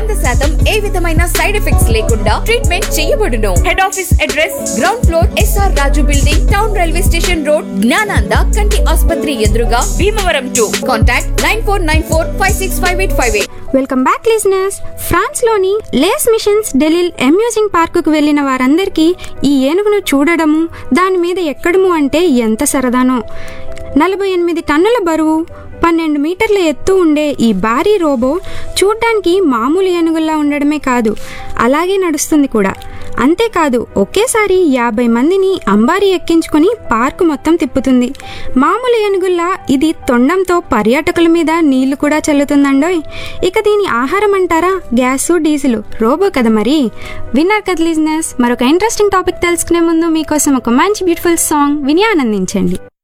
వంద శాతం ఏ విధమైన సైడ్ ఎఫెక్ట్స్ లేకుండా ట్రీట్మెంట్ చేయబడును head office address ground floor SR Raju building town railway station road Gnananda కంటి ఆసుపత్రి ఎదురుగా Bhimavaram to contact nine four nine four five six five eight five eight welcome back listeners ఫ్రాన్స్లోని లేస్ మిషన్స్ డెలిల్ అమ్యూజింగ్ పార్కుకు వెళ్ళిన వారందరికీ ఈ ఏనుగును చూడడము దాని మీద ఎక్కడము అంటే ఎంత సరదానో నలభై ఎనిమిది టన్నుల బరువు పన్నెండు మీటర్ల ఎత్తు ఉండే ఈ భారీ రోబో చూడ్డానికి మామూలు ఏనుగుల్లా ఉండడమే కాదు అలాగే నడుస్తుంది కూడా అంతేకాదు ఒకేసారి యాభై మందిని అంబారీ ఎక్కించుకొని పార్కు మొత్తం తిప్పుతుంది మామూలు ఏనుగుల్లా ఇది తొండంతో పర్యాటకుల మీద నీళ్లు కూడా చల్లుతుందండోయ్ ఇక దీని ఆహారం అంటారా గ్యాసు డీజిల్ రోబో కదా మరి విన్నారు కదా లిజినెస్ మరొక ఇంట్రెస్టింగ్ టాపిక్ తెలుసుకునే ముందు మీకోసం ఒక మంచి బ్యూటిఫుల్ సాంగ్ విని ఆనందించండి